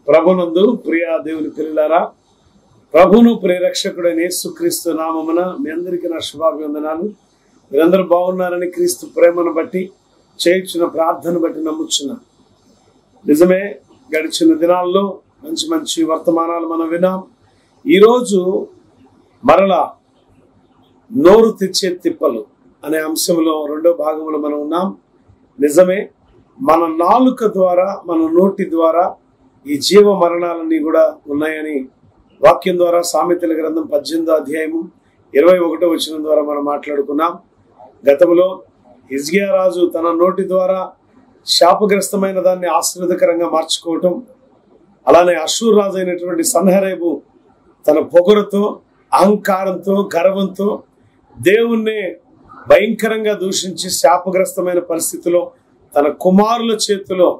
ప్రభునందు ప్రియ దేవుని పిల్లారా ప్రభును ప్రేరక్షకుడైన యేసుక్రీస్తు నామమున మీ అందరికీ నా శుభాభివందనాలు మీరందరూ బాగున్నారని క్రీస్తు ప్రేమను బట్టి చేయించిన ప్రార్థన బట్టి నమ్ముచున్నా నిజమే గడిచిన దినాల్లో మంచి మంచి వర్తమానాలు మనం విన్నాం ఈరోజు మరలా నోరు తెచ్చే తిప్పలు అనే అంశంలో రెండో భాగంలో మనం ఉన్నాం నిజమే మన నాలుక ద్వారా మన నోటి ద్వారా ఈ జీవ మరణాలన్నీ కూడా ఉన్నాయని వాక్యం ద్వారా సామెతల గ్రంథం పద్దెనిమిదో అధ్యాయము ఇరవై ఒకటో వచనం ద్వారా మనం మాట్లాడుకున్నాం గతంలో హిజ్గియా రాజు తన నోటి ద్వారా శాపగ్రస్తమైన దాన్ని ఆశీర్వదకరంగా మార్చుకోవటం అలానే అషూర్ రాజు అయినటువంటి సన్హరేబు తన పొగరుతో అహంకారంతో గర్వంతో దేవుణ్ణి భయంకరంగా దూషించి శాపగ్రస్తమైన పరిస్థితిలో తన కుమారుల చేతిలో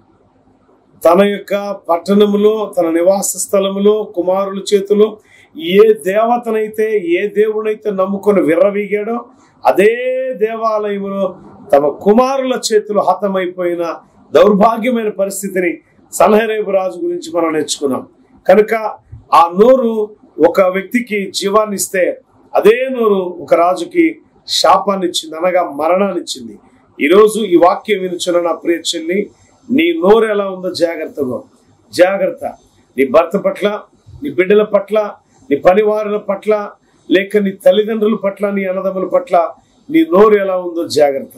తన యొక్క పట్టణములో తన నివాస స్థలములో కుమారుల చేతిలో ఏ దేవతనైతే ఏ దేవుడైతే నమ్ముకొని విర్రవీగాడో అదే దేవాలయంలో తమ కుమారుల చేతిలో హతమైపోయిన దౌర్భాగ్యమైన పరిస్థితిని సలహరేబు రాజు గురించి మనం నేర్చుకున్నాం కనుక ఆ నోరు ఒక వ్యక్తికి జీవాన్ని ఇస్తే అదే నోరు ఒక రాజుకి శాపాన్ని ఇచ్చింది అనగా మరణాన్ని ఇచ్చింది ఈరోజు ఈ వాక్యం వినుచున్న నా ప్రియ చెల్లి నీ నోరు ఎలా ఉందో జాగ్రత్తగా జాగ్రత్త నీ భర్త పట్ల నీ బిడ్డల పట్ల నీ పనివారుల పట్ల లేక నీ తల్లిదండ్రుల పట్ల నీ అన్నదమ్ముల పట్ల నీ నోరు ఎలా ఉందో జాగ్రత్త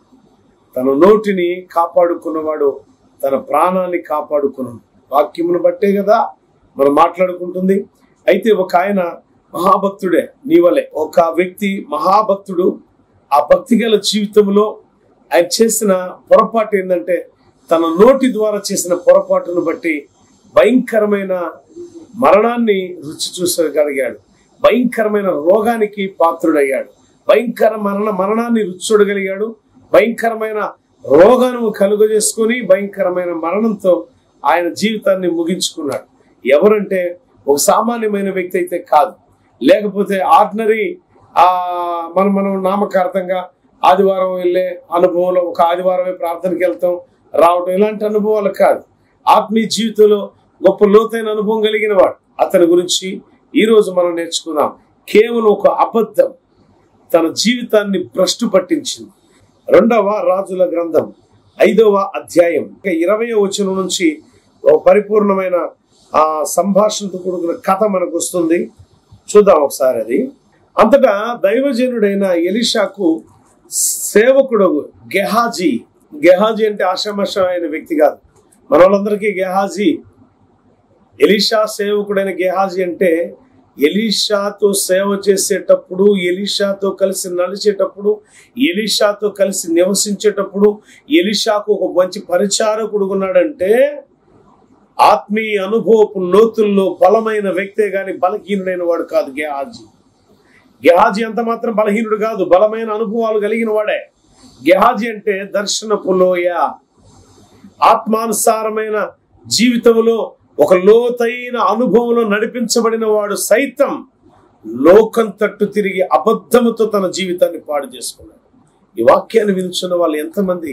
తన నోటిని కాపాడుకున్నవాడు తన ప్రాణాన్ని కాపాడుకున్నాడు వాక్యమును బట్టే కదా మనం మాట్లాడుకుంటుంది అయితే ఒక ఆయన మహాభక్తుడే నీ వలె ఒక వ్యక్తి మహాభక్తుడు ఆ భక్తి గల జీవితంలో ఆయన చేసిన పొరపాటు ఏంటంటే తన నోటి ద్వారా చేసిన పొరపాటును బట్టి భయంకరమైన మరణాన్ని రుచి చూసగలిగాడు భయంకరమైన రోగానికి పాత్రుడయ్యాడు భయంకర మరణ మరణాన్ని రుచి చూడగలిగాడు భయంకరమైన రోగాను కలుగజేసుకొని భయంకరమైన మరణంతో ఆయన జీవితాన్ని ముగించుకున్నాడు ఎవరంటే ఒక సామాన్యమైన వ్యక్తి అయితే కాదు లేకపోతే ఆర్డినరీ ఆ మనం మనం నామకార్థంగా ఆదివారం వెళ్ళే అనుభవంలో ఒక ఆదివారమే ప్రార్థనకి వెళ్తాం రావటం ఇలాంటి అనుభవాలు కాదు ఆత్మీయ జీవితంలో గొప్ప లోతైన అనుభవం కలిగిన వాడు అతని గురించి ఈ రోజు మనం నేర్చుకుందాం కేవలం ఒక అబద్ధం తన జీవితాన్ని భ్రష్టు పట్టించింది రెండవ రాజుల గ్రంథం ఐదవ అధ్యాయం ఇంకా ఇరవై వచనం నుంచి ఒక పరిపూర్ణమైన ఆ సంభాషణతో కూడుకున్న కథ మనకు వస్తుంది చూద్దాం ఒకసారి అది అంతటా దైవజనుడైన ఎలిషాకు సేవకుడు గెహాజీ గెహాజీ అంటే ఆషామాషమైన వ్యక్తి కాదు మన వాళ్ళందరికీ గెహాజీ ఎలీషా సేవకుడైన గెహాజీ అంటే ఎలీషాతో సేవ చేసేటప్పుడు ఎలీషాతో కలిసి నడిచేటప్పుడు ఎలీషాతో కలిసి నివసించేటప్పుడు ఎలీషాకు ఒక మంచి పరిచారకుడు ఉన్నాడంటే ఆత్మీయ అనుభవపు లోతుల్లో బలమైన వ్యక్తే గాని బలహీనుడైన వాడు కాదు గెహాజీ గెహాజీ అంత మాత్రం బలహీనుడు కాదు బలమైన అనుభవాలు కలిగిన వాడే గెహాజీ అంటే దర్శనపు లోయ ఆత్మానుసారమైన జీవితంలో ఒక లోతైన అనుభవంలో నడిపించబడిన వాడు సైతం లోకం తట్టు తిరిగి అబద్ధముతో తన జీవితాన్ని పాడు చేసుకున్నాడు ఈ వాక్యాన్ని వినుచున్న వాళ్ళు ఎంతమంది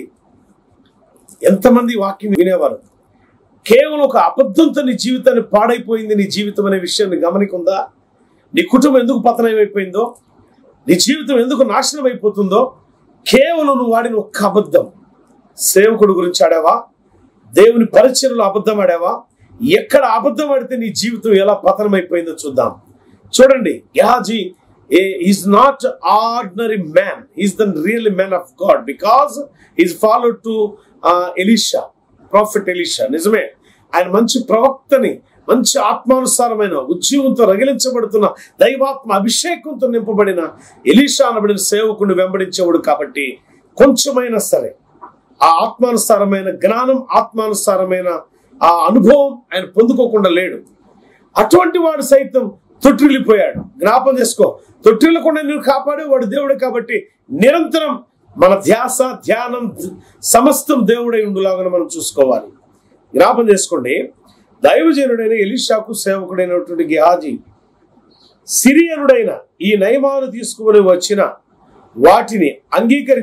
ఎంతమంది ఈ వాక్యం వినేవారు కేవలం ఒక అబద్ధంతో నీ జీవితాన్ని పాడైపోయింది నీ జీవితం అనే విషయాన్ని గమనికుందా నీ కుటుంబం ఎందుకు పతనమైపోయిందో నీ జీవితం ఎందుకు నాశనం అయిపోతుందో కేవలం నువ్వు వాడిన ఒక్క అబద్ధం సేవకుడు గురించి ఆడావా దేవుని పరిచయలో అబద్ధం ఆడావా ఎక్కడ అబద్ధం ఆడితే నీ జీవితం ఎలా పతనమైపోయిందో చూద్దాం చూడండి Gehazi is not ordinary man is the real man of God because is follow to Elisha prophet Elisha నిజమే ఆయన మంచి ప్రవక్తని మంచి ఆత్మానుసారమైన ఉద్యోగంతో రగిలించబడుతున్న దైవాత్మ అభిషేకంతో నింపబడిన ఎలీషా అనబడిన సేవకుని వెంబడించేవాడు కాబట్టి కొంచెమైనా సరే ఆ ఆత్మానుసారమైన జ్ఞానం ఆత్మానుసారమైన ఆ అనుభవం ఆయన పొందుకోకుండా లేడు అటువంటి వాడు సైతం తొట్టిల్లిపోయాడు జ్ఞాపం చేసుకో తొట్టిల్లకుండా నేను కాపాడే వాడు దేవుడే కాబట్టి నిరంతరం మన ధ్యాస ధ్యానం సమస్తం దేవుడై ఉండులాగా మనం చూసుకోవాలి జ్ఞాపం చేసుకోండి దైవజనుడైన ఎలిషాకు సేవకుడైనటువంటి గిహాజీ సిరియనుడైన ఈ నయమాను తీసుకుని వచ్చిన వాటిని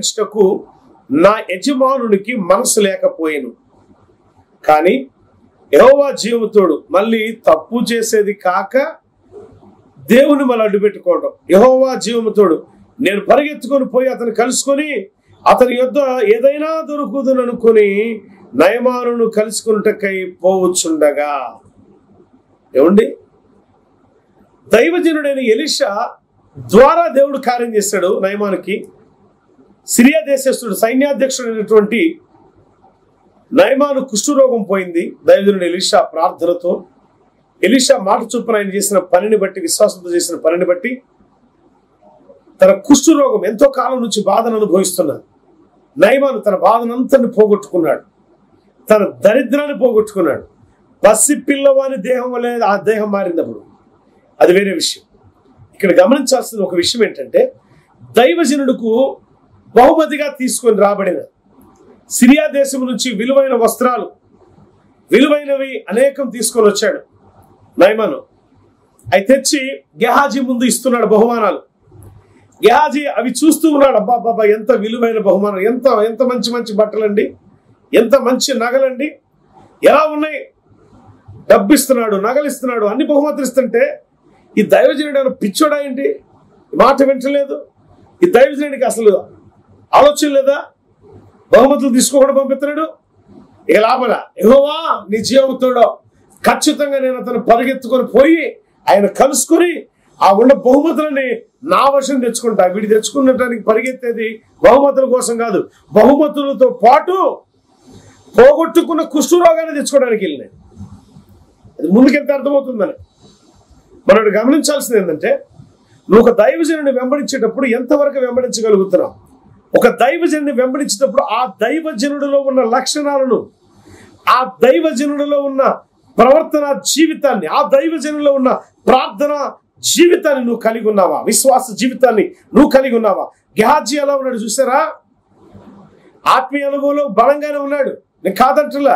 అంగీకరించుటకు నా యజమానునికి మనసు లేకపోయాను కానీ యహోవా జీవముతోడు మళ్ళీ తప్పు చేసేది కాక దేవుని మళ్ళీ అడ్డు పెట్టుకోవడం యహోవా జీవముతోడు నేను పరిగెత్తుకొని పోయి అతను కలుసుకొని అతని యొద్ద ఏదైనా దొరుకుదని అనుకుని నయమానును కలుసుకున్నటకై పోవచ్చుండగా ఏమండి దైవజనుడైన ఎలిషా ద్వారా దేవుడు కార్యం చేశాడు నయమానికి సిరియా దేశస్థుడు సైన్యాధ్యక్షుడైనటువంటి నయమాను కుష్ఠరోగం పోయింది దైవజనుడు ఎలిషా ప్రార్థనతో ఎలిషా మాట చొప్పున ఆయన చేసిన పనిని బట్టి విశ్వాసంతో చేసిన పనిని బట్టి తన కుష్ఠరోగం ఎంతో కాలం నుంచి బాధను అనుభవిస్తున్నాడు నయమాను తన బాధనంతని పోగొట్టుకున్నాడు తన దరిద్రాన్ని పోగొట్టుకున్నాడు పసి పిల్లవాని దేహం వల్ల ఆ దేహం మారినప్పుడు అది వేరే విషయం ఇక్కడ గమనించాల్సిన ఒక విషయం ఏంటంటే దైవజనుడుకు బహుమతిగా తీసుకొని రాబడిన సిరియా దేశం నుంచి విలువైన వస్త్రాలు విలువైనవి అనేకం తీసుకొని వచ్చాడు నయమాను అవి తెచ్చి గెహాజీ ముందు ఇస్తున్నాడు బహుమానాలు గెహాజీ అవి చూస్తూ ఉన్నాడు అబ్బా బాబా ఎంత విలువైన బహుమానం ఎంత ఎంత మంచి మంచి బట్టలండి ఎంత మంచి నగలండి ఎలా ఉన్నాయి డబ్బిస్తున్నాడు నగలిస్తున్నాడు అన్ని బహుమతులు ఇస్తుంటే ఈ దైవజనుడు ఏమైనా పిచ్చోడా ఏంటి మాట వింటలేదు ఈ దైవజనుడికి అసలు ఆలోచన లేదా బహుమతులు తీసుకోకుండా పంపిస్తున్నాడు ఇక లాభల ఎహోవా నీ జీవముతోడో ఖచ్చితంగా నేను అతను పరిగెత్తుకొని పోయి ఆయన కలుసుకొని ఆ ఉన్న బహుమతులని నా వశం తెచ్చుకుంటా వీడి తెచ్చుకున్నటానికి పరిగెత్తేది బహుమతుల కోసం కాదు బహుమతులతో పాటు పోగొట్టుకున్న కుష్ఠరోగాన్ని తెచ్చుకోవడానికి వెళ్ళినాయి అది ముందుకెళ్తే అర్థమవుతుందని మనం గమనించాల్సింది ఏంటంటే నువ్వు ఒక దైవజనుని వెంబడించేటప్పుడు ఎంతవరకు వెంబడించగలుగుతున్నావు ఒక దైవజనుని వెంబడించేటప్పుడు ఆ దైవజనుడిలో ఉన్న లక్షణాలను ఆ దైవజనుడిలో ఉన్న ప్రవర్తన జీవితాన్ని ఆ దైవజనులో ఉన్న ప్రార్థన జీవితాన్ని నువ్వు కలిగి ఉన్నావా విశ్వాస జీవితాన్ని నువ్వు కలిగి ఉన్నావా గెహాజీ ఎలా ఉన్నాడు చూసారా ఆత్మీయ అనుభవంలో బలంగానే ఉన్నాడు నేను కాదంటులా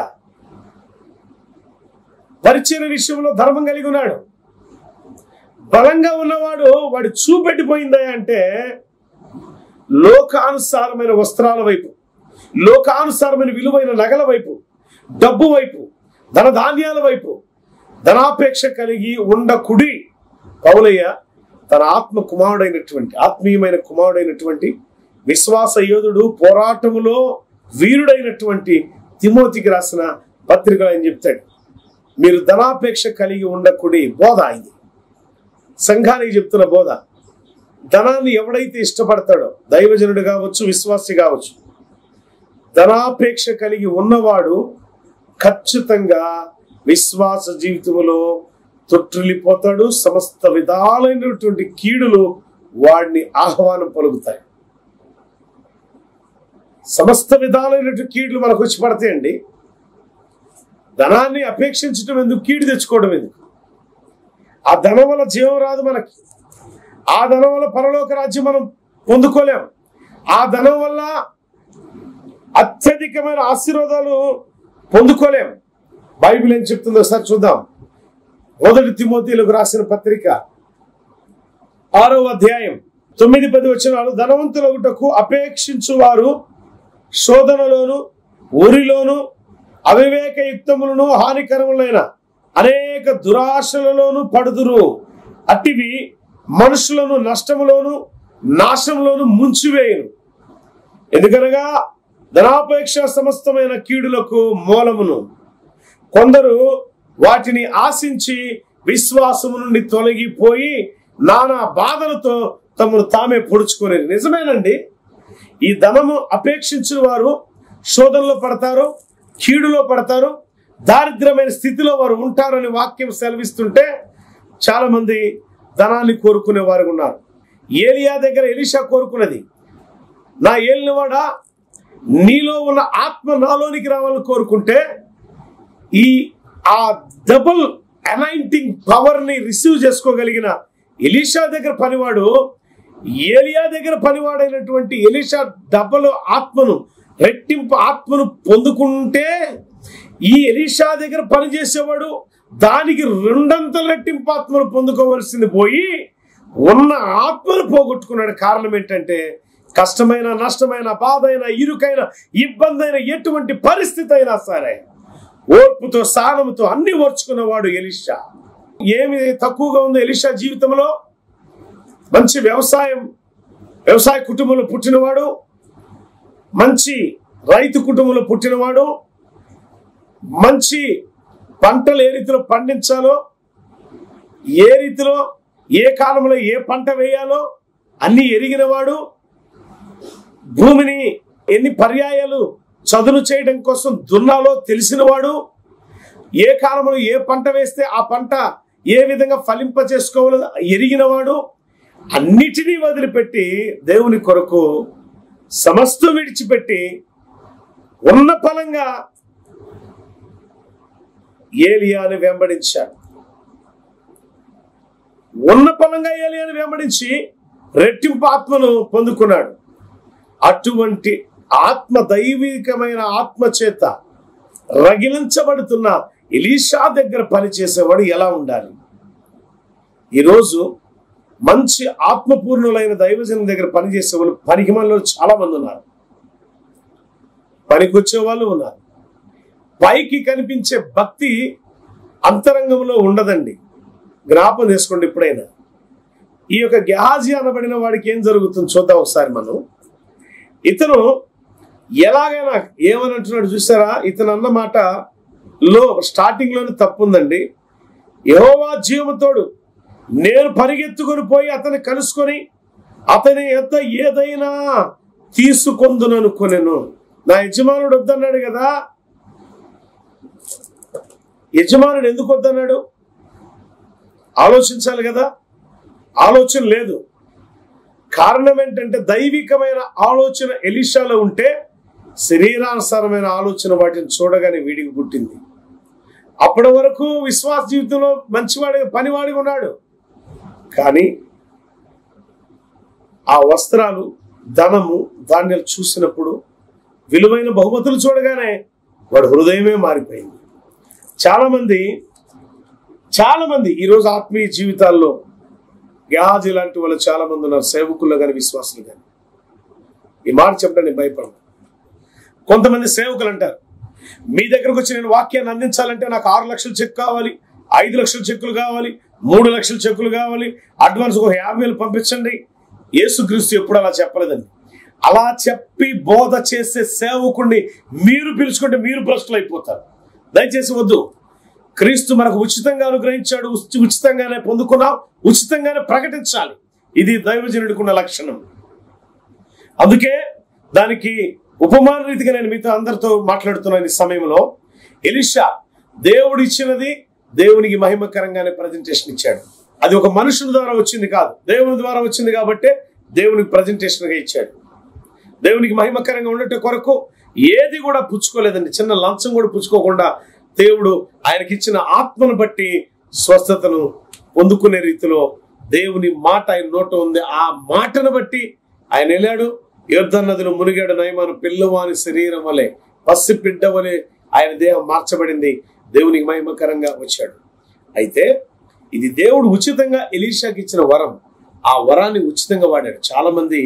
పరిచయ విషయంలో ధర్మం కలిగి ఉన్నాడు బలంగా ఉన్నవాడు వాడు చూపెట్టిపోయిందా అంటే లోకానుసారమైన వస్త్రాల వైపు లోకానుసారమైన విలువైన నగల వైపు డబ్బు వైపు ధనధాన్యాల వైపు ధనాపేక్ష కలిగి ఉండకుడి పౌలయ్య తన ఆత్మ కుమారుడైనటువంటి ఆత్మీయమైన కుమారుడైనటువంటి విశ్వాస యోధుడు పోరాటములో వీరుడైనటువంటి తిమోతికి రాసిన పత్రికలు అని చెప్తాడు మీరు ధనాపేక్ష కలిగి ఉండకుడి బోధ ఇది సంఘానికి చెప్తున్న బోధ ధనాన్ని ఎవడైతే ఇష్టపడతాడో దైవజనుడు కావచ్చు విశ్వాసి కావచ్చు ధనాపేక్ష కలిగి ఉన్నవాడు ఖచ్చితంగా విశ్వాస జీవితంలో తొట్టిల్లిపోతాడు సమస్త విధాలైనటువంటి కీడులు వాడిని ఆహ్వానం పలుకుతాయి సమస్త విధాలైనటువంటి కీడులు మనకు వచ్చి పడతాయండి ధనాన్ని అపేక్షించడం ఎందుకు కీడు తెచ్చుకోవడం ఎందుకు ఆ ధనం వల్ల జీవం రాదు మనకి ఆ ధనం వల్ల పరలోక రాజ్యం మనం పొందుకోలేం ఆ ధనం వల్ల అత్యధికమైన ఆశీర్వాదాలు పొందుకోలేం బైబిల్ ఏం చెప్తుందో ఒకసారి చూద్దాం మొదటి తిమోతిలకు రాసిన పత్రిక ఆరో అధ్యాయం తొమ్మిది పది వచ్చినాలు ధనవంతులగుటకు అపేక్షించు వారు శోధనలోను ఊరిలోను అవివేక యుక్తములను హానికరములైన అనేక దురాశలలోను పడుదురు అట్టివి మనుషులను నష్టములోను నాశంలోను ముంచివేయును ఎందుకనగా ధనాపేక్ష సమస్తమైన కీడులకు మూలమును కొందరు వాటిని ఆశించి విశ్వాసము నుండి తొలగిపోయి నానా బాధలతో తమను తామే పొడుచుకునేది నిజమేనండి ఈ ధనము అపేక్షించిన వారు శోధనలో పడతారు కీడులో పడతారు దారిద్ర్యమైన స్థితిలో వారు ఉంటారని వాక్యం సెలవిస్తుంటే చాలా మంది ధనాన్ని కోరుకునే వారు ఉన్నారు ఏలియా దగ్గర ఎలిషా కోరుకున్నది నా ఏలినవాడా నీలో ఉన్న ఆత్మ నాలోనికి రావాలని కోరుకుంటే ఈ ఆ డబుల్ అనాయింటింగ్ పవర్ ని రిసీవ్ చేసుకోగలిగిన ఎలీషా దగ్గర పనివాడు ఏలియా దగ్గర పనివాడైనటువంటి ఎలీషా డబల్ ఆత్మను రెట్టింపు ఆత్మను పొందుకుంటే ఈ ఎలీషా దగ్గర పనిచేసేవాడు దానికి రెండంతల రెట్టింపు ఆత్మను పొందుకోవలసింది పోయి ఉన్న ఆత్మను పోగొట్టుకున్నాడు కారణం ఏంటంటే కష్టమైన నష్టమైన బాధ అయినా ఇరుకైన ఇబ్బంది అయిన ఎటువంటి పరిస్థితి అయినా సరే ఓర్పుతో సహనముతో అన్ని ఓర్చుకున్నవాడు ఎలిషా ఏమి తక్కువగా ఉందో ఎలిషా జీవితంలో మంచి వ్యవసాయం వ్యవసాయ కుటుంబంలో పుట్టినవాడు మంచి రైతు కుటుంబంలో పుట్టినవాడు మంచి పంటలు ఏ రీతిలో పండించాలో ఏ రీతిలో ఏ కాలంలో ఏ పంట వేయాలో అన్ని ఎరిగినవాడు భూమిని ఎన్ని పర్యాయాలు చదును చేయడం కోసం దున్నాలో తెలిసినవాడు ఏ కాలంలో ఏ పంట వేస్తే ఆ పంట ఏ విధంగా ఫలింప చేసుకోవాలో ఎరిగినవాడు అన్నిటినీ వదిలిపెట్టి దేవుని కొరకు సమస్తం విడిచిపెట్టి ఉన్న ఫలంగా ఏలియాని వెంబడించాడు ఉన్న ఫలంగా ఏలియాని వెంబడించి రెట్టింపు ఆత్మను పొందుకున్నాడు అటువంటి ఆత్మ దైవికమైన ఆత్మ చేత రగిలించబడుతున్న ఎలీషా దగ్గర పనిచేసేవాడు ఎలా ఉండాలి ఈరోజు మంచి ఆత్మపూర్ణులైన దైవజనం దగ్గర పనిచేసే వాళ్ళు పనికి మనలో చాలా మంది ఉన్నారు పనికొచ్చే వాళ్ళు ఉన్నారు పైకి కనిపించే భక్తి అంతరంగంలో ఉండదండి జ్ఞాపం చేసుకోండి ఎప్పుడైనా ఈ యొక్క గెహాజీ అనబడిన వాడికి ఏం జరుగుతుంది చూద్దాం ఒకసారి మనం ఇతను ఎలాగైనా ఏమని అంటున్నాడు చూసారా ఇతను అన్న మాట లో స్టార్టింగ్ లోనే తప్పు ఉందండి యెహోవా జీవముతోడు నేను పరిగెత్తుకొని పోయి అతన్ని కలుసుకొని అతని యొక్క ఏదైనా తీసుకొందుననుకొనెను నా యజమానుడు వద్దన్నాడు కదా యజమానుడు ఎందుకు వద్దన్నాడు ఆలోచించాలి కదా ఆలోచన లేదు కారణం ఏంటంటే దైవికమైన ఆలోచన ఎలిషాలో ఉంటే శరీరానుసారమైన ఆలోచన వాటిని చూడగానే వీడికి పుట్టింది అప్పటి వరకు విశ్వాస జీవితంలో మంచివాడి పనివాడిగా ఉన్నాడు కానీ ఆ వస్త్రాలు ధనము ధాన్యాలు చూసినప్పుడు విలువైన బహుమతులు చూడగానే వాడు హృదయమే మారిపోయింది చాలా మంది చాలా మంది ఈరోజు ఆత్మీయ జీవితాల్లో గెహాజీ లాంటి వాళ్ళు చాలా మంది ఉన్నారు సేవకుల్లో కానీ విశ్వాసులు కానీ ఈ మాట చెప్పడానికి భయపడను కొంతమంది సేవకులు అంటారు మీ దగ్గరకు వచ్చి నేను వాక్యాన్ని అందించాలంటే నాకు ఆరు లక్షల చెక్ కావాలి ఐదు లక్షల చెక్కులు కావాలి మూడు లక్షల చెక్కులు కావాలి అడ్వాన్స్ ఒక యాభై వేలు పంపించండి యేసుక్రీస్తు ఎప్పుడు అలా చెప్పలేదండి అలా చెప్పి బోధ చేసే సేవకుడిని మీరు పిలుచుకుంటే మీరు భ్రష్టులు అయిపోతారు దయచేసి వద్దు క్రీస్తు మనకు ఉచితంగా అనుగ్రహించాడు ఉచి- ఉచితంగానే పొందుకున్నాం ఉచితంగానే ప్రకటించాలి ఇది దైవజనుడికున్న లక్షణం అందుకే దానికి ఉపమాన రీతిగా నేను మీతో అందరితో మాట్లాడుతున్న ఈ సమయంలో ఎలిషా దేవుడు ఇచ్చినది దేవునికి మహిమకరంగానే ప్రజెంటేషన్ ఇచ్చాడు అది ఒక మనుషుల ద్వారా వచ్చింది కాదు దేవుని ద్వారా వచ్చింది కాబట్టి దేవునికి ప్రజెంటేషన్ గా ఇచ్చాడు దేవునికి మహిమకరంగా ఉండటం కొరకు ఏది కూడా పుచ్చుకోలేదండి చిన్న లంచం కూడా పుచ్చుకోకుండా దేవుడు ఆయనకి ఇచ్చిన ఆత్మను బట్టి స్వస్థతను పొందుకునే రీతిలో దేవుని మాట ఆయన నోట ఉంది ఆ మాటను బట్టి ఆయన వెళ్ళాడు యుద్ధ నదిలో మునిగాడు నయమాను పిల్లవాని శరీరం వలె పసి బిడ్డ వలె ఆయన దేహం మార్చబడింది దేవునికి మహిమకరంగా వచ్చాడు అయితే ఇది దేవుడు ఉచితంగా ఎలీషాకి ఇచ్చిన వరం ఆ వరాన్ని ఉచితంగా వాడాడు చాలా మంది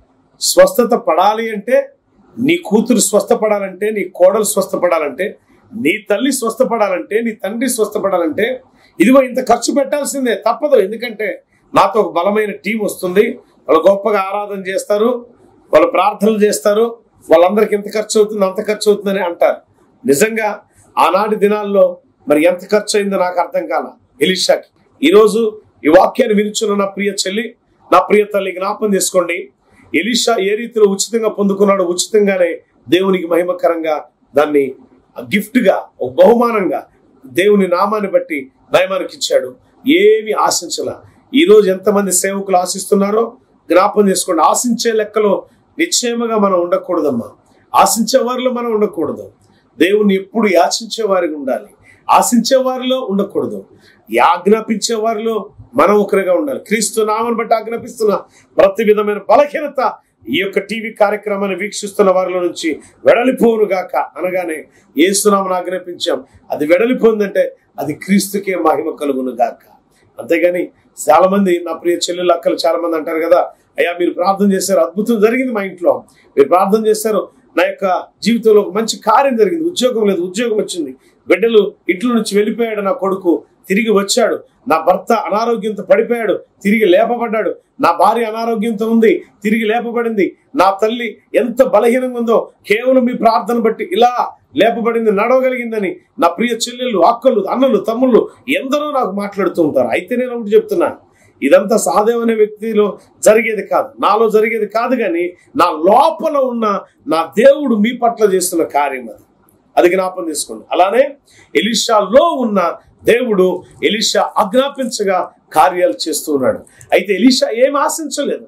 స్వస్థత పడాలి అంటే నీ కూతురు స్వస్థపడాలంటే నీ కోడలు స్వస్థపడాలంటే నీ తల్లి స్వస్థపడాలంటే నీ తండ్రి స్వస్థపడాలంటే ఇదిగో ఇంత ఖర్చు పెట్టాల్సిందే తప్పదు ఎందుకంటే నాతో ఒక బలమైన టీం వస్తుంది వాళ్ళు గొప్పగా ఆరాధన చేస్తారు వాళ్ళు ప్రార్థనలు చేస్తారు వాళ్ళందరికి ఎంత ఖర్చు అవుతుంది అంత ఖర్చు అవుతుందని అంటారు నిజంగా ఆనాటి దినాల్లో మరి ఎంత ఖర్చు అయిందో నాకు అర్థం కాల ఎలిషాకి ఈరోజు ఈ వాక్యాన్ని వినుచున్న నా ప్రియ చెల్లి నా ప్రియ తల్లి జ్ఞాపం చేసుకోండి ఎలిషా ఏ రీతిలో ఉచితంగా పొందుకున్నాడో ఉచితంగానే దేవునికి మహిమకరంగా దాన్ని గిఫ్ట్ గా ఒక బహుమానంగా దేవుని నామాన్ని బట్టి నయమానికి ఇచ్చాడు ఏమి ఆశించాల ఈ రోజు ఎంతమంది సేవకులు ఆశిస్తున్నారో జ్ఞాపం చేసుకోండి ఆశించే లెక్కలో నిశ్చయముగా మనం ఉండకూడదమ్మా ఆశించే వారిలో మనం ఉండకూడదు దేవుని ఎప్పుడు యాచించే వారికి ఉండాలి ఆశించే వారిలో ఉండకూడదు ఆజ్ఞాపించే వారిలో మనం ఒకరిగా ఉండాలి క్రీస్తు నామని బట్టి ఆజ్ఞాపిస్తున్న ప్రతి విధమైన బలహీనత ఈ యొక్క టీవీ కార్యక్రమాన్ని వీక్షిస్తున్న వారిలో నుంచి వెడలిపోను గాక అనగానే ఏసునామని ఆజ్ఞాపించాం అది వెడలిపోయిందంటే అది క్రీస్తుకే మహిమ కలుగును గాక అంతేగాని చాలా మంది నా ప్రియ చెల్లెలు అక్కలు చాలా మంది అంటారు కదా అయ్యా మీరు ప్రార్థన చేశారు అద్భుతం జరిగింది మా ఇంట్లో మీరు ప్రార్థన చేశారు నా యొక్క జీవితంలో ఒక మంచి కార్యం జరిగింది ఉద్యోగం లేదు ఉద్యోగం వచ్చింది బిడ్డలు ఇంట్లో నుంచి వెళ్ళిపోయాడు నా కొడుకు తిరిగి వచ్చాడు నా భర్త అనారోగ్యంతో పడిపోయాడు తిరిగి లేపబడ్డాడు నా భార్య అనారోగ్యంతో ఉంది తిరిగి లేపబడింది నా తల్లి ఎంత బలహీనంగా ఉందో కేవలం మీ ప్రార్థన బట్టి ఇలా లేపబడింది నడవగలిగిందని నా ప్రియ చెల్లెళ్ళు అక్కలు అన్నలు తమ్ముళ్ళు ఎందరో నాకు మాట్లాడుతూ ఉంటారు అయితే నేను ఒకటి చెప్తున్నాను ఇదంతా సహదేవ్ అనే వ్యక్తిలో జరిగేది కాదు నాలో జరిగేది కాదు కానీ నా లోపల ఉన్న నా దేవుడు మీ పట్ల చేస్తున్న కార్యం అది అది జ్ఞాపం తీసుకోండి అలానే ఎలిషాలో ఉన్న దేవుడు ఎలిషా ఆజ్ఞాపించగా కార్యాలు చేస్తూ ఉన్నాడు అయితే ఎలిషా ఏం ఆశించలేదు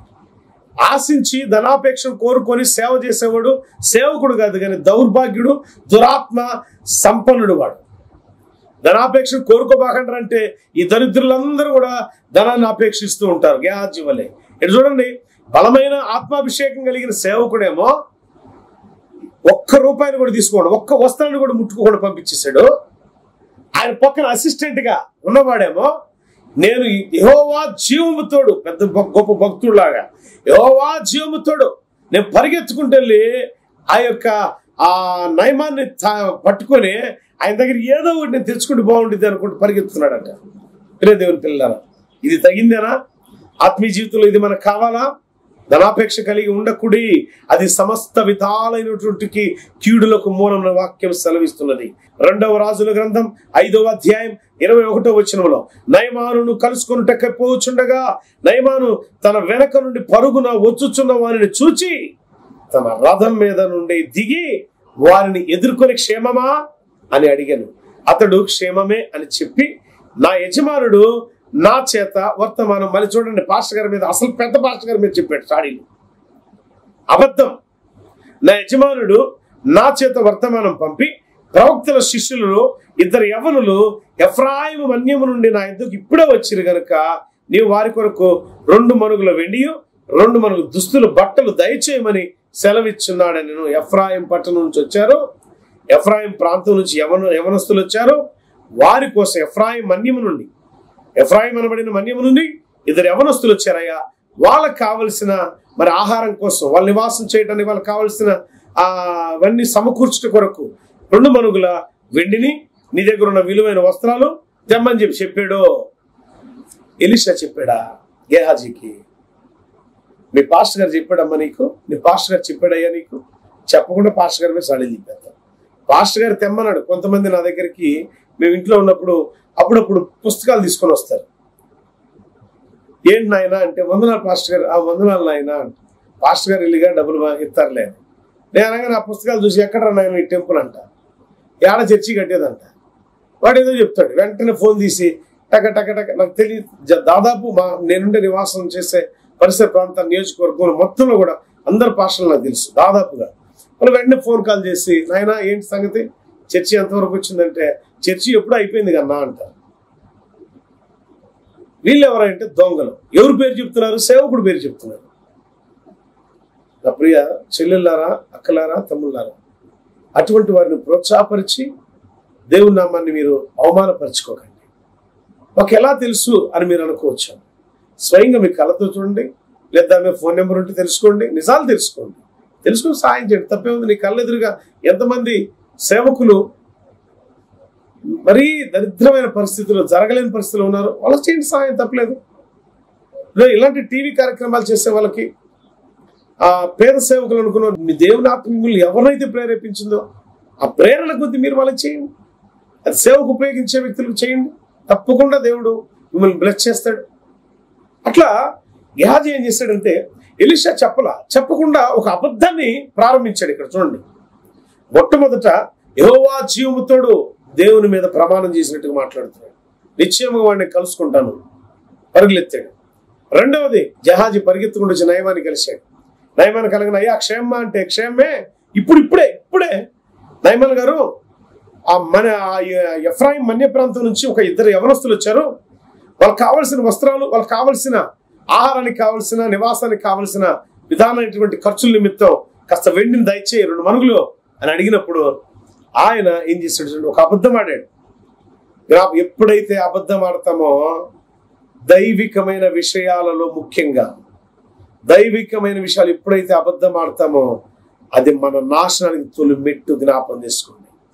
ఆశించి ధనాపేక్షను కోరుకొని సేవ చేసేవాడు సేవకుడు కాదు కానీ దౌర్భాగ్యుడు దురాత్మ సంపన్నుడు వాడు ధనాపేక్షను కోరుకోబాకంటారంటే ఈ దరిద్రులందరూ కూడా ధనాన్ని అపేక్షిస్తూ ఉంటారు గ్యాజీ వలె ఇటు చూడండి బలమైన ఆత్మాభిషేకం కలిగిన సేవకుడేమో ఒక్క రూపాయిని కూడా తీసుకోండి ఒక్క వస్త్రాన్ని కూడా ముట్టుకోకుండా పంపించేశాడు ఆయన పక్కన అసిస్టెంట్ గా ఉన్నవాడేమో నేను యహోవా జీవముతోడు పెద్ద భ- గొప్ప భక్తుడులాగా యహోవా జీవముతోడు నేను పరిగెత్తుకుంటూ వెళ్ళి ఆ యొక్క ఆ నయమాన్ని తా- పట్టుకొని ఆయన దగ్గర ఏదో ఒకటి నేను తెచ్చుకుంటే బాగుంటుంది అనుకుంటూ పరిగెత్తున్నాడట ప్రియ దేవుని పిల్లరా ఇది తగిందేనా ఆత్మీయ జీవితంలో ఇది మనకు కావాలా ధనాపేక్ష కలిగి ఉండకుడి అది సమస్త విధాలైనటువంటి కీడులకు మూలమైన వాక్యం సెలవిస్తున్నది రెండవ రాజుల గ్రంథం ఐదవ అధ్యాయం ఇరవై ఒకటో వచనంలో నయమానును కలుసుకున్నటక్క పోచుండగా నయమాను తన వెనక నుండి పరుగున వచ్చుచున్న వారిని చూచి తన రథం మీద నుండి దిగి వారిని ఎదుర్కొని క్షేమమా అని అడిగాను అతడు క్షేమమే అని చెప్పి నా యజమానుడు నా చేత వర్తమానం మళ్ళీ చూడండి పాస్టర్ గారి మీద అసలు పెద్ద పాస్టర్ గారి మీద చెప్పాడు సాడీలు అబద్ధం నా యజమానుడు నా చేత వర్తమానం పంపి ప్రవక్తల శిష్యులలో ఇద్దరు యవనులు ఎఫ్రాయిము మన్యము నుండి నా ఎందుకు ఇప్పుడే వచ్చిరు గనుక నీవు వారి కొరకు రెండు మనుగుల వెండియు రెండు మనుగుల దుస్తులు బట్టలు దయచేయమని సెలవిచ్చున్నాడని నేను ఎఫ్రాయిం పట్టణం నుంచి వచ్చారు ఎఫ్రాయిం ప్రాంతం నుంచి యవన యవనస్తులు వచ్చారు వారి కోసం ఎఫ్రాయిం మన్యము నుండి ఎఫ్రాయిం అనబడిన మన్యము నుండి ఇద్దరు యవనస్తులు వచ్చారయ్యా వాళ్ళకి కావలసిన మరి ఆహారం కోసం వాళ్ళ నివాసం చేయడానికి వాళ్ళకి కావలసిన ఆ అవన్నీ సమకూర్చుట కొరకు రెండు మనుగుల వెండిని నీ దగ్గర ఉన్న విలువైన వస్త్రాలు తెమ్మని చెప్పి చెప్పాడు ఎలిషా చెప్పాడా గేహాజీకి మీ పాస్టర్ గారు చెప్పాడమ్మా నీకు నీ పాస్టర్ గారు చెప్పాడయ్యా నీకు చెప్పకుండా పాస్టర్ గారి మీద సడలి చెప్పేద్దాం పాస్టర్ గారు తెమ్మన్నాడు కొంతమంది నా దగ్గరికి మేము ఇంట్లో ఉన్నప్పుడు అప్పుడప్పుడు పుస్తకాలు తీసుకొని వస్తారు ఏంటి నాయన అంటే వందనాలు పాస్టర్ గారు ఆ వందనాలు నాయన అంటే పాస్టర్ గారు ఇల్లుగా డబ్బులు బాగా ఇస్తారులే అని. నేను అనగా నా పుస్తకాలు చూసి ఎక్కడ నాయన ఈ టెంపుల్ అంట ఏడ చర్చి కట్టేదంట వాడు ఏదో చెప్తాడు వెంటనే ఫోన్ తీసి టక టక టక నాకు తెలియదు జ- దాదాపు మా నేనుండే నివాసం చేసే పరిసర ప్రాంత నియోజకవర్గం మొత్తంలో కూడా అందరు పాస్టర్లు నాకు తెలుసు దాదాపుగా వాళ్ళు వెంటనే ఫోన్ కాల్ చేసి నాయన ఏంటి సంగతి చర్చి ఎంతవరకు వచ్చిందంటే చర్చి ఎప్పుడూ అయిపోయింది కన్నా అంటారు వీళ్ళు ఎవరంటే దొంగలు ఎవరు పేరు చెప్తున్నారు సేవకుడు పేరు చెప్తున్నారు నా ప్రియ చెల్లెళ్ళారా అక్కలారా తమ్ముళ్ళారా అటువంటి వారిని ప్రోత్సాహపరిచి దేవుని నామాన్ని మీరు అవమానపరచుకోకండి మాకు ఎలా తెలుసు అని మీరు అనుకోవచ్చు స్వయంగా మీ కళ్ళతో చూడండి లేదా మీ ఫోన్ నెంబర్ ఉంటే తెలుసుకోండి నిజాలు తెలుసుకోండి తెలుసుకుని సాయం చేయండి తప్పే ఉంది నీ కళ్ళెదురుగా ఎంతమంది సేవకులు మరీ దరిద్రమైన పరిస్థితుల్లో జరగలేని పరిస్థితుల్లో ఉన్నారు వాళ్ళకి చేయండి సహాయం తప్పలేదు లేదా ఇలాంటి టీవీ కార్యక్రమాలు చేసే వాళ్ళకి ఆ పేద సేవకులు అనుకున్న మీ దేవుని ఆత్మ మిమ్మల్ని ఎవరైతే ప్రేరేపించిందో ఆ ప్రేరణ కొద్ది మీరు వాళ్ళకి చేయండి అది సేవకు ఉపయోగించే వ్యక్తులకు చేయండి తప్పకుండా దేవుడు మిమ్మల్ని బ్లెస్ చేస్తాడు అట్లా గెహాజీ ఏం చేశాడంటే ఎలిషా చెప్పలా చెప్పకుండా ఒక అబద్ధాన్ని ప్రారంభించాడు ఇక్కడ చూడండి మొట్టమొదట యెహోవా జీవముతోడు దేవుని మీద ప్రమాణం చేసినట్టుగా మాట్లాడుతున్నాడు నిశ్చయముగా వాడిని కలుసుకుంటాను పరుగులెత్తాడు రెండవది జహాజీ పరిగెత్తుకుంటూ వచ్చి నయమాన్ని కలిశాడు నయమాన్ కలిగిన అయ్యా క్షేమ అంటే క్షేమే ఇప్పుడు ఇప్పుడే ఇప్పుడే నయమాన్ గారు ఆ మన ఆ ఎఫ్రాయిం మన్య ప్రాంతం నుంచి ఒక ఇద్దరు యవనస్తులు వచ్చారు వాళ్ళకి కావలసిన వస్త్రాలు వాళ్ళకి కావలసిన ఆహారానికి కావలసిన నివాసానికి కావలసిన విధానమైనటువంటి ఖర్చుల నిమిత్తం కాస్త వెండిని దయచేయి రెండు మనుగులు అని అడిగినప్పుడు ఆయన ఏం చేశాడు చూడండి, ఒక అబద్ధం ఆడాడు గ్రాప్ ఎప్పుడైతే అబద్ధం ఆడతామో దైవికమైన విషయాలలో ముఖ్యంగా దైవికమైన విషయాలు ఎప్పుడైతే అబద్ధం ఆడతామో అది మన నాశనానికి తొలి మెట్టు జ్ఞాపం చేసుకోండి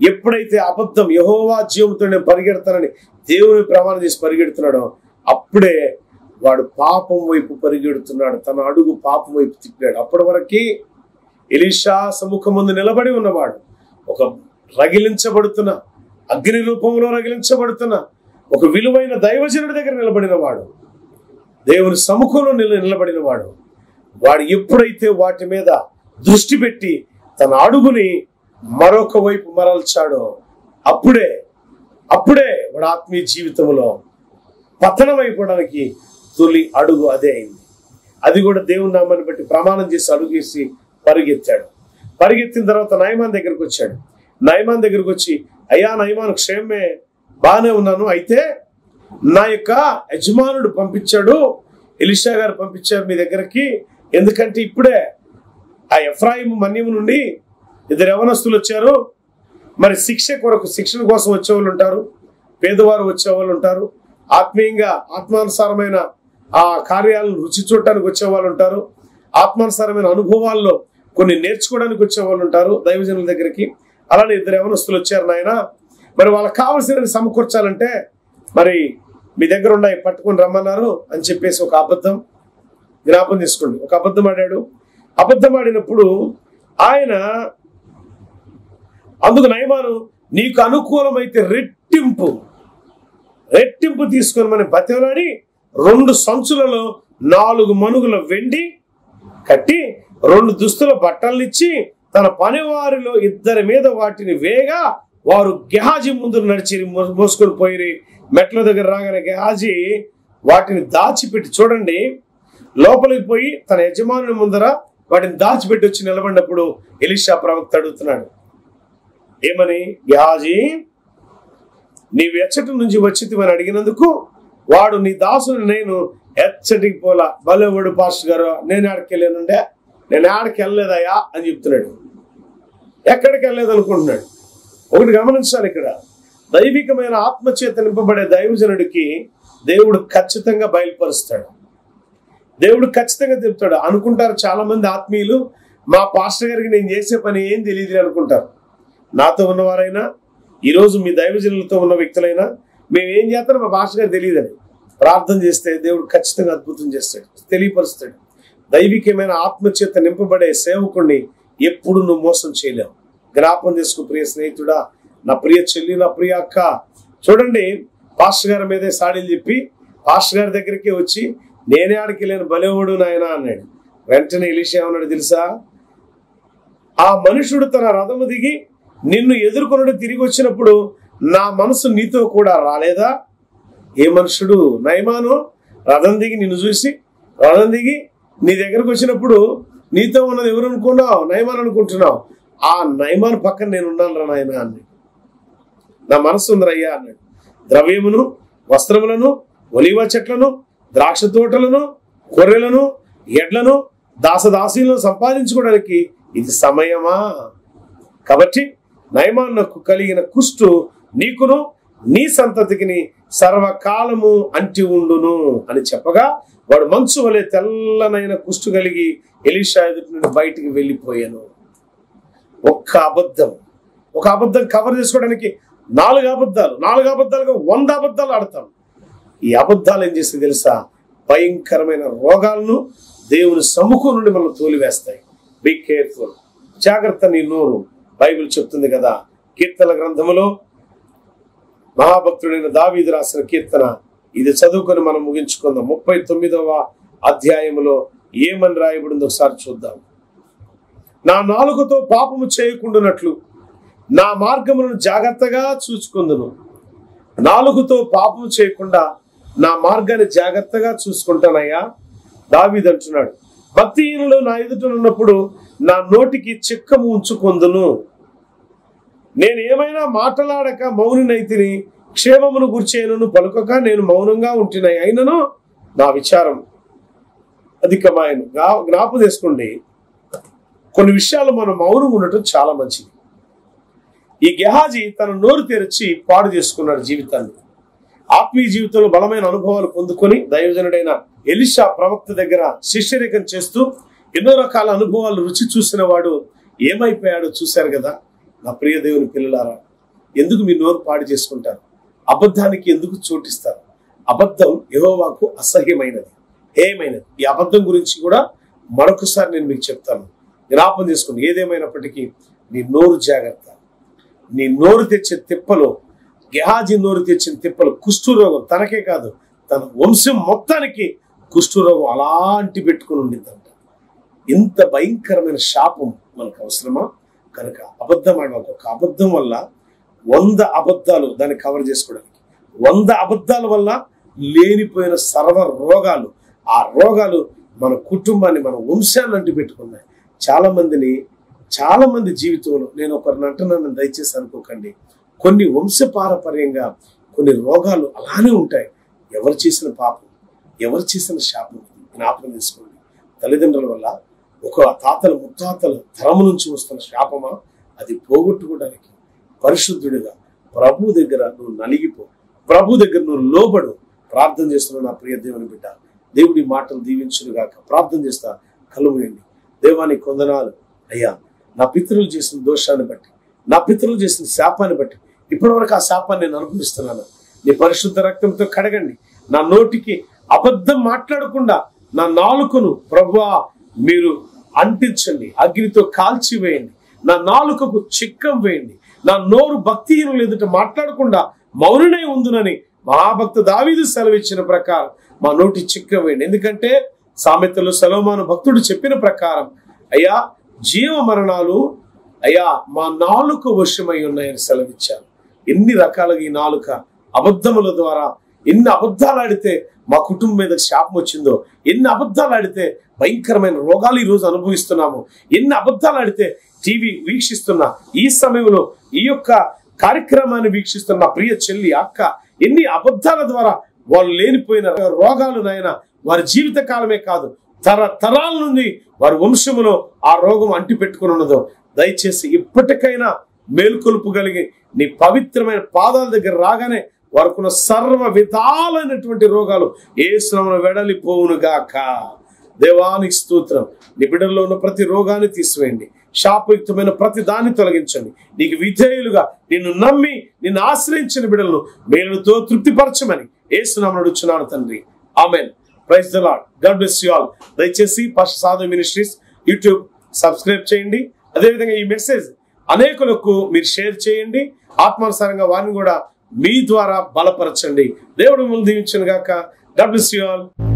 ఎప్పుడైతే అబద్ధం యహోవా జీవంతో నేను పరిగెడతానని దేవుని ప్రమాణం చేసి పరిగెడుతున్నాడో అప్పుడే వాడు పాపం వైపు పరిగెడుతున్నాడు తన అడుగు పాపం వైపు తిప్పాడు అప్పటి వరకు ఎలీషా సముఖం ముందు నిలబడి ఉన్నవాడు ఒక రగిలించబడుతున్న అగ్ని రూపంలో రగిలించబడుతున్న ఒక విలువైన దైవజనుడి దగ్గర నిలబడిన వాడు దేవుని సముఖంలో నిల నిలబడిన వాడు వాడు ఎప్పుడైతే వాటి మీద దృష్టి పెట్టి తన అడుగుని మరొక వైపు మరల్చాడో అప్పుడే అప్పుడే వాడు ఆత్మీయ జీవితంలో పతనం అయిపోవడానికి తొలి అడుగు అదే అయింది అది కూడా దేవుని నామాన్ని బట్టి ప్రమాణం చేసి అడుగేసి పరిగెత్తాడు పరిగెత్తిన తర్వాత నయమాన్ దగ్గరకు వచ్చాడు నయమాన్ దగ్గరకు వచ్చి అయ్యా నయమాన్ క్షేమే బాగానే ఉన్నాను అయితే నా యొక్క యజమానుడు పంపించాడు ఎలిషా గారు పంపించారు మీ దగ్గరికి ఎందుకంటే ఇప్పుడే ఆ ఎఫ్రాయిం మన్యము నుండి ఇద్దరు యవనస్తులు వచ్చారు మరి శిక్ష కొరకు శిక్షణ కోసం వచ్చేవాళ్ళు ఉంటారు పేదవారు వచ్చేవాళ్ళు ఉంటారు ఆత్మీయంగా ఆత్మానుసారమైన ఆ కార్యాలను రుచి చూడటానికి వచ్చేవాళ్ళు ఉంటారు ఆత్మానుసారమైన అనుభవాల్లో కొన్ని నేర్చుకోవడానికి వచ్చేవాళ్ళు ఉంటారు దైవజనుల దగ్గరికి అలానే ఇద్దరు యవనస్తులు వచ్చారు నాయన మరి వాళ్ళకి కావాల్సిన సమకూర్చాలంటే మరి మీ దగ్గర ఉన్నాయి పట్టుకొని రమ్మన్నారు అని చెప్పేసి ఒక అబద్ధం జ్ఞాపం తీసుకోండి ఒక అబద్ధం ఆడాడు అబద్ధం ఆడినప్పుడు ఆయన అందుకు నయమాను నీకు అనుకూలమైతే రెట్టింపు రెట్టింపు తీసుకొని మన బతిమలాడి రెండు సంచులలో నాలుగు మనుగుల వెండి కట్టి రెండు దుస్తుల బట్టలనిచ్చి తన పనివారిలో ఇద్దరి మీద వాటిని వేగా వారు గెహాజీ ముందు నడిచి మో- మోసుకొని పోయి మెట్ల దగ్గర రాగానే గెహాజీ వాటిని దాచిపెట్టి చూడండి లోపలికి పోయి తన యజమానుని ముందర వాటిని దాచిపెట్టి వచ్చి నిలబడినప్పుడు ఎలిషా ప్రవక్త అడుగుతున్నాడు ఏమని గెహాజీ నీవు ఎచ్చటి నుంచి వచ్చితివని అడిగినందుకు వాడు నీ దాసుని నేను ఎచ్చటికి పోలా బలేవాడు పాస్టర్ గారు నేను ఆడికి వెళ్ళానుండే నేను ఆడికి వెళ్ళలేదయ్యా అని చెప్తున్నాడు ఎక్కడికి వెళ్ళలేదు అనుకుంటున్నాడు ఒకటి గమనించాలి ఇక్కడ దైవికమైన ఆత్మచేత నింపబడే దైవజనుడికి దేవుడు ఖచ్చితంగా బయలుపరుస్తాడు దేవుడు ఖచ్చితంగా చెప్తాడు అనుకుంటారు చాలా మంది ఆత్మీయులు మా పాస్టర్ గారికి నేను చేసే పని ఏం తెలియదు అనుకుంటారు నాతో ఉన్నవారైనా ఈరోజు మీ దైవజనులతో ఉన్న వ్యక్తులైనా మేము ఏం చేస్తారో మా పాస్టర్ గారు తెలియదని ప్రార్థన చేస్తే దేవుడు ఖచ్చితంగా అద్భుతం చేస్తాడు తెలియపరుస్తాడు దైవికమైన ఆత్మచేత నింపబడే సేవకుణ్ణి ఎప్పుడు నువ్వు మోసం చేయలేవు జ్ఞాపం చేసుకో ప్రియ స్నేహితుడా నా ప్రియ చెల్లి నా ప్రియ అక్క చూడండి పాస్టర్ గారి మీదే సాడీలు చెప్పి పాస్టర్ గారి దగ్గరికి వచ్చి నేనే ఆడికి లేని బలేవుడు నాయన అన్నాడు వెంటనే ఇలిషా ఏమన్నాడు తెలుసా ఆ మనుషుడు తన రథము దిగి నిన్ను ఎదుర్కొనుడు తిరిగి వచ్చినప్పుడు నా మనసు నీతో కూడా రాలేదా ఏ మనుషుడు నయమాను రథం దిగి నిన్ను చూసి రథం దిగి నీ దగ్గరకు వచ్చినప్పుడు నీతో ఉన్నది ఎవరు అనుకున్నావు నయమాన్ అనుకుంటున్నావు ఆ నయమాన్ పక్కన నేను ఉన్నాను రా నాయన అన్నాడు నా మనసు ఉందరయ్యా అన్నాడు ద్రవ్యమును వస్త్రములను ఒలివ చెట్లను ద్రాక్ష తోటలను గొర్రెలను ఎడ్లను దాసదాసీలను సంపాదించుకోవడానికి ఇది సమయమా కాబట్టి నయమాన్నకు కలిగిన కుష్టు నీకును నీ సంతతికిని సర్వకాలము అంటి ఉండును అని చెప్పగా వాడు మంచు వలె తెల్లనైన కుష్టు కలిగి ఎలీషా ఎదుటి నుండి బయటికి వెళ్ళిపోయాను ఒక్క అబద్ధం ఒక అబద్ధం కవర్ చేసుకోవడానికి నాలుగు అబద్ధాలు నాలుగు అబద్ధాలుగా వంద అబద్ధాలు ఆడతాం ఈ అబద్ధాలు ఏం చేస్తే తెలుసా భయంకరమైన రోగాలను దేవుని సముఖం నుండి మనం తోలివేస్తాయి బీ కేర్ఫుల్ జాగ్రత్త నీ నోరు బైబిల్ చెప్తుంది కదా కీర్తన గ్రంథములో మహాభక్తుడైన దావీదు రాసిన కీర్తన ఇది చదువుకొని మనం ముగించుకుందాం ముప్పై తొమ్మిదవ అధ్యాయములో ఏమని రాయబడిందో ఒకసారి చూద్దాం నా నాలుగుతో పాపము చేయకుండానట్లు నా మార్గములను జాగ్రత్తగా చూసుకుందును నాలుగుతో పాపము చేయకుండా నా మార్గాన్ని జాగ్రత్తగా చూసుకుంటానయ్యా దావీదు అంటున్నాడు భక్తిహీనులు నా ఎదుట ఉన్నప్పుడు నా నోటికి చిక్కము ఉంచుకొందును నేను ఏమైనా మాట్లాడక మౌనినైతిని క్షేమమును గుర్చేయను పలుకక నేను మౌనంగా ఉంటున్నాయి అయినను నా విచారం అధికమాయను జ్ఞా- జ్ఞాపం చేసుకోండి కొన్ని విషయాలు మనం మౌనం ఉండటం చాలా మంచిది ఈ గెహాజీ తన నోరు తెరిచి పాడు చేసుకున్నాడు జీవితాన్ని ఆత్మీయ జీవితంలో బలమైన అనుభవాలు పొందుకొని దైవజనుడైన ఎలిషా ప్రవక్త దగ్గర శిష్యరేఖం చేస్తూ ఎన్నో రకాల అనుభవాలు రుచి చూసిన వాడు ఏమైపోయాడో చూశారు కదా నా ప్రియ దేవుని పిల్లలారా ఎందుకు మీ నోరు పాడు చేసుకుంటారు అబద్ధానికి ఎందుకు చోటిస్తారు అబద్ధం యెహోవాకు అసహ్యమైనది హేయమైనది ఈ అబద్ధం గురించి కూడా మరొకసారి నేను మీకు చెప్తాను జ్ఞాపం చేసుకోండి ఏదేమైనప్పటికీ నీ నోరు జాగ్రత్త నీ నోరు తెచ్చే తిప్పలో గెహాజీ నోరు తెచ్చిన తిప్పలు కుష్ఠరోగం తనకే కాదు తన వంశం మొత్తానికి కుష్ఠరోగం అలాంటి పెట్టుకుని ఉండిందంట ఇంత భయంకరమైన శాపం మనకు అవసరమా కనుక అబద్ధం ఆడవాకు ఒక అబద్ధం వల్ల వంద అబద్ధాలు దాన్ని కవర్ చేసుకోవడానికి వంద అబద్ధాల వల్ల లేనిపోయిన సర్వ రోగాలు ఆ రోగాలు మన కుటుంబాన్ని మన వంశాన్ని అంటి పెట్టుకున్నాయి చాలా మందిని చాలా మంది జీవితంలో నేను ఒకరిని అంటున్నాను దయచేసి అనుకోకండి కొన్ని వంశపారపర్యంగా కొన్ని రోగాలు అలానే ఉంటాయి ఎవరు చేసిన పాపం ఎవరు చేసిన శాపం జ్ఞాపకం తీసుకోండి తల్లిదండ్రుల వల్ల ఒక తాతల ముత్తాతల తరము నుంచి వస్తున్న శాపమా అది పోగొట్టుకోవడానికి పరిశుద్ధుడిగా ప్రభు దగ్గర నువ్వు నలిగిపో ప్రభు దగ్గర నువ్వు లోబడు ప్రార్థన చేస్తున్న నా ప్రియ దేవుని బిడ్డ దేవుడి మాటలు దీవించునుగాక ప్రార్థన చేస్తా కలుగుయండి దేవానికి కొందనాలు అయ్యా నా పితరులు చేసిన దోషాన్ని బట్టి నా పితరులు చేసిన శాపాన్ని బట్టి ఇప్పటి వరకు ఆ శాపాన్ని నేను అనుభవిస్తున్నాను నీ పరిశుద్ధ రక్తంతో కడగండి నా నోటికి అబద్ధం మాట్లాడకుండా నా నాలుకను ప్రభువా మీరు అంటించండి అగ్నితో కాల్చివేయండి నా నాలుకకు చిక్కం వేయండి నా నోరు భక్తిహీనులు ఎదుట మాట్లాడకుండా మౌననే ఉందునని మహాభక్త దావీదు సెలవిచ్చిన ప్రకారం మా నోటి చిక్కం వేయండి ఎందుకంటే సామెతలు సెలవుమాను భక్తుడు చెప్పిన ప్రకారం అయ్యా జీవ మరణాలు అయ్యా మా నాలుక వశమై ఉన్నాయని సెలవిచ్చారు ఎన్ని రకాలుగా ఈ నాలుక అబద్ధముల ద్వారా ఎన్ని అబద్ధాలు ఆడితే మా కుటుంబం మీద శాపం వచ్చిందో ఎన్ని అబద్ధాలు ఆడితే భయంకరమైన రోగాలు ఈ రోజు అనుభవిస్తున్నాము ఎన్ని అబద్ధాలు ఆడితే టీవీ వీక్షిస్తున్నా ఈ సమయంలో ఈ యొక్క కార్యక్రమాన్ని వీక్షిస్తున్న ప్రియ చెల్లి అక్క ఎన్ని అబద్ధాల ద్వారా వాళ్ళు లేనిపోయిన రోగాలు నాయన వారి జీవిత కాలమే కాదు తరతరాల నుండి వారి వంశములో ఆ రోగం అంటి పెట్టుకుని ఉన్నదో దయచేసి ఇప్పటికైనా మేల్కొలుపు కలిగి నీ పవిత్రమైన పాదాల దగ్గర రాగానే వారికున్న సర్వ విధాలైనటువంటి రోగాలు ఏ శ్రమను వెడలిపోవును గాక దేవానికి స్తోత్రం నీ బిడ్డల్లో ఉన్న ప్రతి రోగాన్ని తీసివేయండి శాపయుక్తమైన ప్రతి దాన్ని తొలగించండి నీకు విధేయులుగా నిన్ను నమ్మి నిన్ను ఆశ్రయించిన బిడ్డలను మేలుతో తృప్తిపరచమని ఏసునామని అడుగుచున్నాను తండ్రి amen praise the lord God bless you all దయచేసి first Sadhu ministries YouTube subscribe చేయండి అదేవిధంగా ఈ మెసేజ్ అనేకులకు మీరు షేర్ చేయండి ఆత్మానుసారంగా వారిని కూడా మీ ద్వారా బలపరచండి దేవుడు ముందు దీవించను గాక గాడ్ బ్లెస్ యు ఆల్